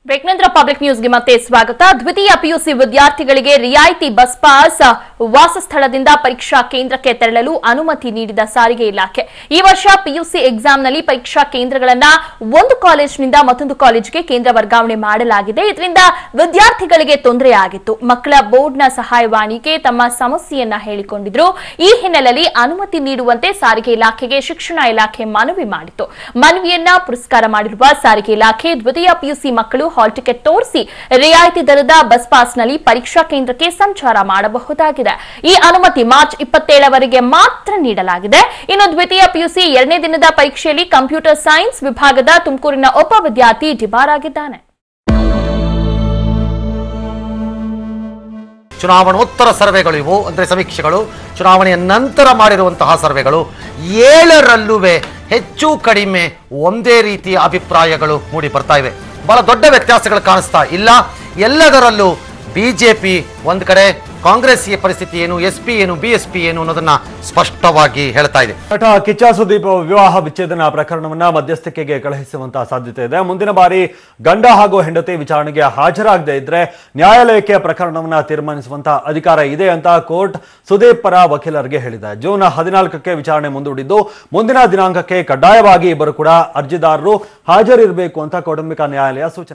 break ನಂತರ public ನ್ಯೂಸ್ಗೆ ಮತ್ತೆ ಸ್ವಾಗತ ದ್ವಿತೀಯ ಪಿಯುಸಿ ವಿದ್ಯಾರ್ಥಿಗಳಿಗೆ ರಿಯಾಯಿತಿ ಬಸ್ ಪಾಸ್ ವಾಸಸ್ಥಳದಿಂದ ಪರೀಕ್ಷಾ ಕೇಂದ್ರಕ್ಕೆ ತೆರಳಲು ಅನುಮತಿ ನೀಡಿದ ಸಾರಿಗೆ ಇಲಾಖೆ ಈ ವರ್ಷ ಪಿಯುಸಿ ಎಕ್ಸಾಮ್ನಲ್ಲಿ ಪರೀಕ್ಷಾ ಕೇಂದ್ರಗಳನ್ನ ಒಂದು ಕಾಲೇಜಿನಿಂದ ಮತ್ತೊಂದು ಕಾಲೇಜಿಗೆ ಕೇಂದ್ರ ವರ್ಗಾವಣೆ ಮಾಡಲಾಗಿದೆ ಇದರಿಂದ ವಿದ್ಯಾರ್ಥಿಗಳಿಗೆ ತೊಂದರೆಯಾಗಿತ್ತು ಮಕ್ಕಳ ಬೋರ್ಡ್ನ ಸಹಾಯವಾಣಿಗೆ ತಮ್ಮ ಸಮಸ್ಯೆಯನ್ನ ಹೇಳಿಕೊಂಡಿದ್ರು ಈ ಹಿನ್ನೆಲೆಯಲ್ಲಿ ಅನುಮತಿ ನೀಡುವಂತೆ ಸಾರಿಗೆ ಇಲಾಖೆಗೆ ಶಿಕ್ಷಣ ಇಲಾಖೆ ಮನವಿ ಮಾಡಿತು ಮನವಿಯನ್ನ ಪುರಸ್ಕಾರ ಮಾಡಿರುವ ಸಾರಿಗೆ ಇಲಾಖೆ ದ್ವಿತೀಯ ಪಿಯುಸಿ ಮಕ್ಕಳು ಹಾಲ್ ಟಿಕೆಟ್ ತೋರಿಸಿ ರಿಯಾಯಿತಿ ದರದ ಬಸ್ ಪಾಸ್ನಲ್ಲಿ ಪರೀಕ್ಷಾ ಕೇಂದ್ರಕ್ಕೆ ಸಂಚಾರ ಮಾಡಬಹುದಾಗಿದೆ ಈ ಅನುಮತಿ ಮಾರ್ಚ್ ಇಪ್ಪತ್ತೇಳವರೆಗೆ ಮಾತ್ರ ನೀಡಲಾಗಿದೆ ಇನ್ನು ದ್ವಿತೀಯ ಪಿಯುಸಿ ಎರಡನೇ ದಿನದ ಪರೀಕ್ಷೆಯಲ್ಲಿ ಕಂಪ್ಯೂಟರ್ ಸೈನ್ಸ್ ವಿಭಾಗದ ತುಮಕೂರಿನ ಒಬ್ಬ ವಿದ್ಯಾರ್ಥಿ ಡಿಬಾರ್ ಆಗಿದ್ದಾನೆ ಚುನಾವಣೋತ್ತರ ಸರ್ವೆಗಳು ಇವು ಅಂದರೆ ಸಮೀಕ್ಷೆಗಳು ಚುನಾವಣೆಯ ನಂತರ ಮಾಡಿರುವಂತಹ ಸರ್ವೆಗಳು ಏಳರಲ್ಲೂ ಹೆಚ್ಚು ಕಡಿಮೆ ಒಂದೇ ರೀತಿಯ ಅಭಿಪ್ರಾಯಗಳು ಮೂಡಿ ಬರ್ತಾ ಇವೆ ಬಹಳ ದೊಡ್ಡ ವ್ಯತ್ಯಾಸಗಳು ಕಾಣಿಸ್ತಾ ಇಲ್ಲ ಎಲ್ಲದರಲ್ಲೂ ಬಿಜೆಪಿ ಒಂದು ಕಡೆ ಕಾಂಗ್ರೆಸ್ ಪರಿಸ್ಥಿತಿ ಏನು ಎಸ್ ಪಿ ಏನು ಬಿ ಎಸ್ ಪಿ ಏನು ಅನ್ನೋದನ್ನ ಸ್ಪಷ್ಟವಾಗಿ ಹೇಳ್ತಾ ಇದೆ ನಟ ಕಿಚ್ಚ ಸುದೀಪ್ ವಿವಾಹ ವಿಚ್ಛೇದನ ಪ್ರಕರಣವನ್ನ ಮಧ್ಯಸ್ಥಿಕೆಗೆ ಕಳುಹಿಸುವಂತಹ ಸಾಧ್ಯತೆ ಇದೆ ಮುಂದಿನ ಬಾರಿ ಗಂಡ ಹಾಗೂ ಹೆಂಡತಿ ವಿಚಾರಣೆಗೆ ಹಾಜರಾಗದೇ ಇದ್ರೆ ನ್ಯಾಯಾಲಯಕ್ಕೆ ಪ್ರಕರಣವನ್ನ ತೀರ್ಮಾನಿಸುವಂತಹ ಅಧಿಕಾರ ಇದೆ ಅಂತ ಕೋರ್ಟ್ ಸುದೀಪ್ ಪರ ವಕೀಲರಿಗೆ ಹೇಳಿದೆ ಜೂನ್ ಹದಿನಾಲ್ಕಕ್ಕೆ ವಿಚಾರಣೆ ಮುಂದೂಡಿದ್ದು ಮುಂದಿನ ದಿನಾಂಕಕ್ಕೆ ಕಡ್ಡಾಯವಾಗಿ ಇಬ್ಬರು ಕೂಡ ಅರ್ಜಿದಾರರು ಹಾಜರಿರಬೇಕು ಅಂತ ಕೌಟುಂಬಿಕ ನ್ಯಾಯಾಲಯ ಸೂಚನೆ